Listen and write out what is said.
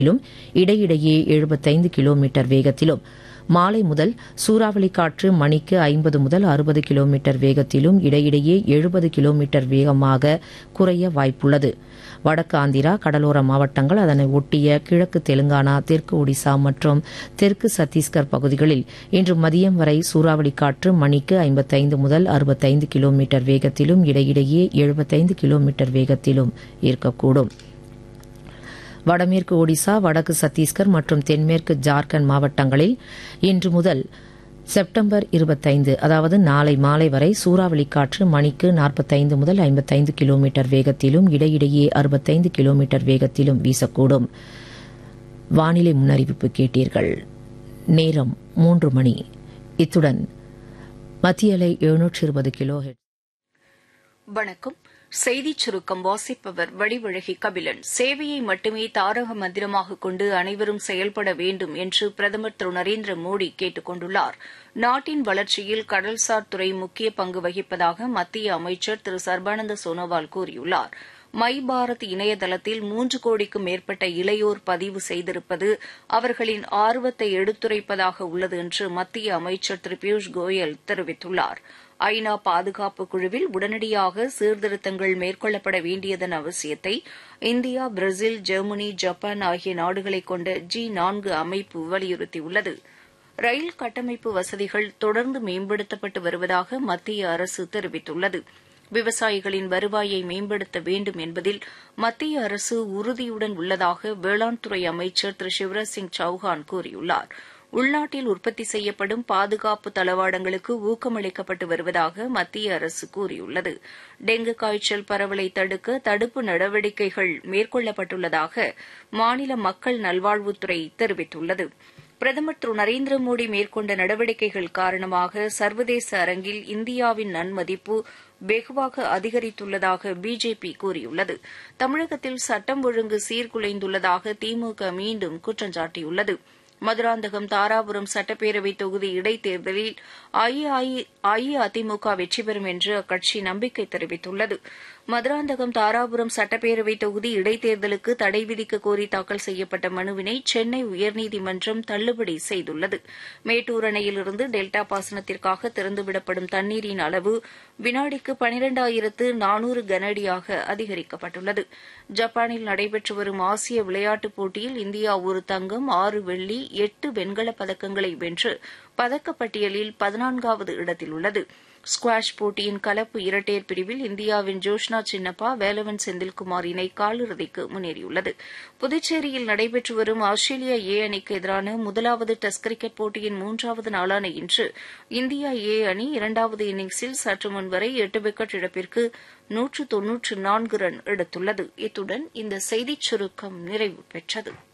இடையிடையே எழுபத்தைந்து கிலோமீட்டர் வேகத்திலும் மாலை முதல் சூறாவளி காற்று மணிக்கு ஐம்பது முதல் அறுபது கிலோமீட்டர் வேகத்திலும் இடையிடையே எழுபது கிலோமீட்டர் வேகமாக குறைய வாய்ப்புள்ளது வடக்கு ஆந்திரா கடலோர மாவட்டங்கள் அதனை ஒட்டிய கிழக்கு தெலுங்கானா தெற்கு ஒடிசா மற்றும் தெற்கு சத்தீஸ்கர் பகுதிகளில் இன்று மதியம் வரை சூறாவளி காற்று மணிக்கு ஐம்பத்தைந்து முதல் அறுபத்தைந்து கிலோமீட்டர் வேகத்திலும் இடையிடையே எழுபத்தைந்து கிலோமீட்டர் வேகத்திலும் இருக்கக்கூடும் வடமேற்கு ஒடிசா வடக்கு சத்தீஸ்கர் மற்றும் தென்மேற்கு ஜார்க்கண்ட் மாவட்டங்களில் இன்று முதல் செப்டம்பர் இருபத்தைந்து அதாவது நாளை மாலை வரை சூறாவளி காற்று மணிக்கு நாற்பத்தைந்து முதல் ஐம்பத்தைந்து கிலோமீட்டர் வேகத்திலும் இடையிடையே அறுபத்தைந்து கிலோமீட்டர் வேகத்திலும் வீசக்கூடும் வானிலை முன்னறிவிப்பு கேட்டீர்கள் நேரம் மூன்று மணி இத்துடன் மத்திய அலை எழுநூற்று இருபது கிலோ வணக்கம் செய்திச் சுருக்கம் வாசிப்பவர் வடிவழகி கபிலன் சேவையை மட்டுமே தாரக மந்திரமாக கொண்டு அனைவரும் செயல்பட வேண்டும் என்று பிரதமர் திரு நரேந்திர மோடி கேட்டுக் கொண்டுள்ளார் நாட்டின் வளர்ச்சியில் கடல்சார் துறை முக்கிய பங்கு வகிப்பதாக மத்திய அமைச்சர் திரு சர்பானந்த சோனோவால் கூறியுள்ளார் மை பாரத் இணையதளத்தில் மூன்று கோடிக்கும் மேற்பட்ட இளையோர் பதிவு செய்திருப்பது அவர்களின் ஆர்வத்தை எடுத்துரைப்பதாக உள்ளது என்று மத்திய அமைச்சர் திரு பியூஷ் கோயல் தெரிவித்துள்ளார் ஐநா பாதுகாப்பு குழுவில் உடனடியாக சீர்திருத்தங்கள் மேற்கொள்ளப்பட வேண்டியதன் அவசியத்தை இந்தியா பிரேசில் ஜெர்மனி ஜப்பான் ஆகிய நாடுகளைக் கொண்ட ஜி நான்கு அமைப்பு வலியுறுத்தியுள்ளது ரயில் கட்டமைப்பு வசதிகள் தொடர்ந்து மேம்படுத்தப்பட்டு வருவதாக மத்திய அரசு தெரிவித்துள்ளது விவசாயிகளின் வருவாயை மேம்படுத்த வேண்டும் என்பதில் மத்திய அரசு உறுதியுடன் உள்ளதாக வேளாண் துறை அமைச்சர் திரு சிவராஜ் சிங் சௌஹான் கூறியுள்ளார் உள்நாட்டில் உற்பத்தி செய்யப்படும் பாதுகாப்பு தளவாடங்களுக்கு ஊக்கமளிக்கப்பட்டு வருவதாக மத்திய அரசு கூறியுள்ளது டெங்கு காய்ச்சல் பரவலை தடுக்க தடுப்பு நடவடிக்கைகள் மேற்கொள்ளப்பட்டுள்ளதாக மாநில மக்கள் நல்வாழ்வுத்துறை தெரிவித்துள்ளது பிரதமர் திரு நரேந்திர மோடி மேற்கொண்ட நடவடிக்கைகள் காரணமாக சர்வதேச அரங்கில் இந்தியாவின் நன்மதிப்பு வெகுவாக அதிகரித்துள்ளதாக பிஜேபி கூறியுள்ளது தமிழகத்தில் சட்டம் ஒழுங்கு சீர்குலைந்துள்ளதாக திமுக மீண்டும் குற்றம் சாட்டியுள்ளது மதுராந்தகம் தாராபுரம் சட்டப்பேரவை தொகுதி இடைத்தேர்தலில் அஇஅதிமுக வெற்றி பெறும் என்று அக்கட்சி நம்பிக்கை தெரிவித்துள்ளது மதுராந்தகம் தாராபுரம் சட்டப்பேரவை தொகுதி இடைத்தேர்தலுக்கு தடை விதிக்க கோரி தாக்கல் செய்யப்பட்ட மனுவினை சென்னை உயர்நீதிமன்றம் தள்ளுபடி செய்துள்ளது மேட்டூர் அணையிலிருந்து டெல்டா பாசனத்திற்காக திறந்துவிடப்படும் தண்ணீரின் அளவு வினாடிக்கு பனிரெண்டாயிரத்து நானூறு கனஅடியாக அதிகரிக்கப்பட்டுள்ளது ஜப்பானில் நடைபெற்று வரும் ஆசிய விளையாட்டுப் போட்டியில் இந்தியா ஒரு தங்கம் ஆறு வெள்ளி எட்டு வெண்கலப் பதக்கங்களை வென்று பதக்கப்பட்டியலில் பதினான்காவது இடத்தில் உள்ளது ஸ்குவாஷ் போட்டியின் கலப்பு இரட்டையர் பிரிவில் இந்தியாவின் ஜோஷ்னா சின்னப்பா வேலவன் செந்தில்குமார் இணை காலிறுதிக்கு முன்னேறியுள்ளது புதுச்சேரியில் நடைபெற்று வரும் ஆஸ்திரேலியா ஏ அணிக்கு எதிரான முதலாவது டெஸ்ட் கிரிக்கெட் போட்டியின் மூன்றாவது நாளான இன்று இந்தியா ஏ அணி இரண்டாவது இன்னிங்ஸில் சற்று முன் வரை எட்டு விக்கெட் இழப்பிற்கு நூற்று தொன்னூற்று நான்கு ரன் எடுத்துள்ளது இத்துடன் இந்த செய்திச் சுருக்கம் நிறைவு பெற்றது